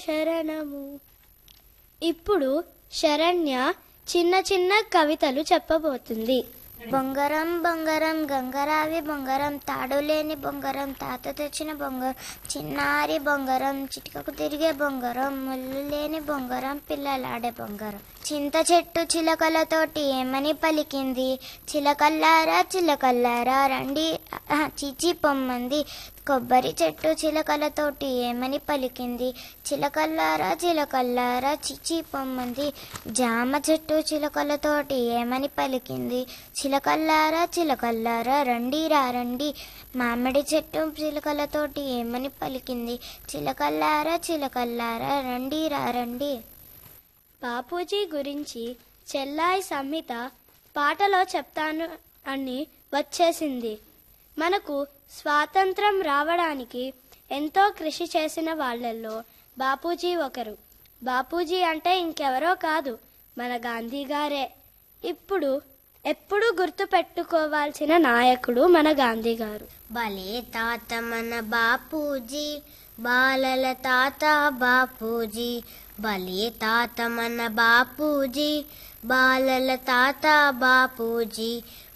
శరణము ఇప్పుడు శరణ్య చిన్న చిన్న కవితలు చెప్పబోతుంది బొంగరం బొంగరం గంగరావి బొంగరం తాడులేని బొంగరం తాత తెచ్చిన బొంగరం చిన్నారి బొంగరం చిటికకు తిరిగే బొంగరం ముళ్ళు లేని బొంగరం పిల్లలాడే బొంగరం చింత చెట్టు చిలకలతోటి ఏమని పలికింది చిలకల్లారా చిలకల్లారా రండి ఆహా, చీచి పొమ్మంది కొబ్బరి చెట్టు చిలకలతోటి ఏమని పలికింది చిలకల్లారా చిలకల్లారా చిచి పొమ్మంది జామ చెట్టు చిలకలతోటి ఏమని పలికింది చిలకల్లారా చిలకల్లారా రండి రా రండి మామిడి చెట్టు చిలకలతోటి ఏమని పలికింది చిలకల్లారా చిలకల్లారా రండి రా రండి బాపూజీ గురించి చెల్లాయి సంహిత పాటలో చెప్తాను అని వచ్చేసింది మనకు స్వాతంత్రం రావడానికి ఎంతో కృషి చేసిన వాళ్ళల్లో బాపూజీ ఒకరు బాపూజీ అంటే ఇంకెవరో కాదు మన గాంధీ గారే ఇప్పుడు ఎప్పుడు గుర్తు పెట్టుకోవాల్సిన నాయకుడు మన గాంధీ గారు భలే తాత మన బాపూజీ బాలల తాత బాపూజీ భలే తాత మన బాపూజీ బాలల తాత బాపూజీ